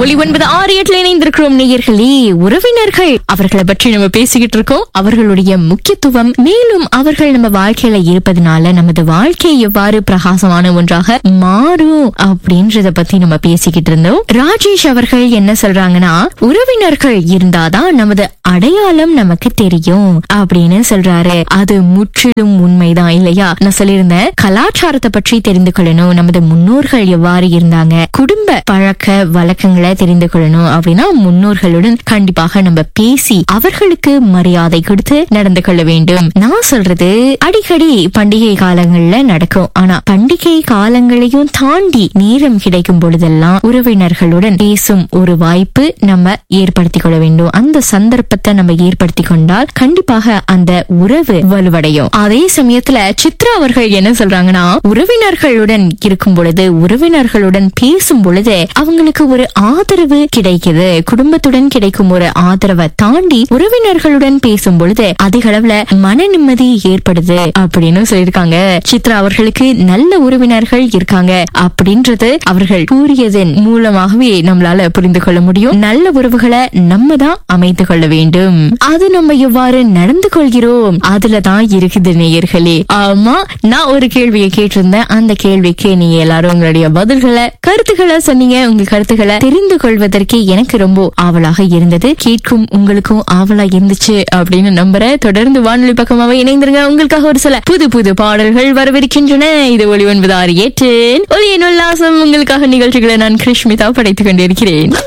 ஒளி ஒன்பது ஆறு எட்டுல இணைந்திருக்கிறோம் நேயர்களே உறவினர்கள் அவர்களை பற்றி நம்ம பேசிக்கிட்டு இருக்கோம் அவர்களுடைய முக்கியத்துவம் மேலும் அவர்கள் நம்ம வாழ்க்கையில இருப்பதனால நமது வாழ்க்கை எவ்வாறு பிரகாசமான ஒன்றாக மாறும் அப்படின்றத பத்தி நம்ம பேசிக்கிட்டு இருந்தோம் ராஜேஷ் அவர்கள் என்ன சொல்றாங்கன்னா உறவினர்கள் இருந்தாதான் நமது அடையாளம் நமக்கு தெரியும் அப்படின்னு சொல்றாரு அது முற்றிலும் உண்மைதான் இல்லையா நான் சொல்லியிருந்தேன் கலாச்சாரத்தை பற்றி தெரிந்து கொள்ளணும் நமது முன்னோர்கள் எவ்வாறு இருந்தாங்க குடும்ப பழக்க வழக்கங்களை தெரிந்து கொள்ளணும் அப்படின்னா முன்னோர்களுடன் கண்டிப்பாக நம்ம பேசி அவர்களுக்கு மரியாதை கொடுத்து நடந்து கொள்ள வேண்டும் நான் சொல்றது அடிக்கடி பண்டிகை காலங்கள்ல நடக்கும் ஆனா பண்டிகை காலங்களையும் தாண்டி நேரம் கிடைக்கும் பொழுதெல்லாம் உறவினர்களுடன் பேசும் ஒரு வாய்ப்பு நம்ம ஏற்படுத்திக் கொள்ள வேண்டும் அந்த சந்தர்ப்பத்தை நம்ம ஏற்படுத்தி கொண்டால் கண்டிப்பாக அந்த உறவு வலுவடையும் அதே சமயத்துல சித்ரா அவர்கள் என்ன சொல்றாங்கன்னா உறவினர்களுடன் இருக்கும் பொழுது உறவினர்களுடன் பேசும் பொழுது அவங்களுக்கு ஒரு ஆதரவு கிடைக்குது குடும்பத்துடன் கிடைக்கும் ஒரு ஆதரவை தாண்டி உறவினர்களுடன் பேசும் பொழுது அதிக அளவுல மன நிம்மதி ஏற்படுது அப்படின்னு சொல்லியிருக்காங்க சித்ரா அவர்களுக்கு நல்ல உறவினர்கள் இருக்காங்க அப்படின்றது அவர்கள் கூறியதன் மூலமாகவே நம்மளால புரிந்து கொள்ள முடியும் நல்ல உறவுகளை நம்ம தான் அமைத்து கொள்ள வேண்டும் அது நம்ம எவ்வாறு நடந்து கொள்கிறோம் அதுலதான் இருக்குது நேயர்களே ஆமா நான் ஒரு கேள்வியை கேட்டிருந்தேன் அந்த கேள்விக்கு நீங்க எல்லாரும் உங்களுடைய பதில்களை கருத்துக்களை சொன்னீங்க உங்க கருத்துக்களை தெரிந்து கொள்வதற்கு எனக்கு ரொம்ப ஆவலாக இருந்தது கேட்கும் உங்களுக்கும் ஆவலா இருந்துச்சு அப்படின்னு நம்புறேன் தொடர்ந்து வானொலி பக்கமாவே இணைந்திருங்க உங்களுக்காக ஒரு சில புது புது பாடல்கள் வரவிருக்கின்றன இது ஒளி ஒன்பது ஆறு ஏற்றேன் ஒளியின் உல்லாசம் உங்களுக்காக நிகழ்ச்சிகளை நான் கிருஷ்மிதா படைத்துக் கொண்டிருக்கிறேன்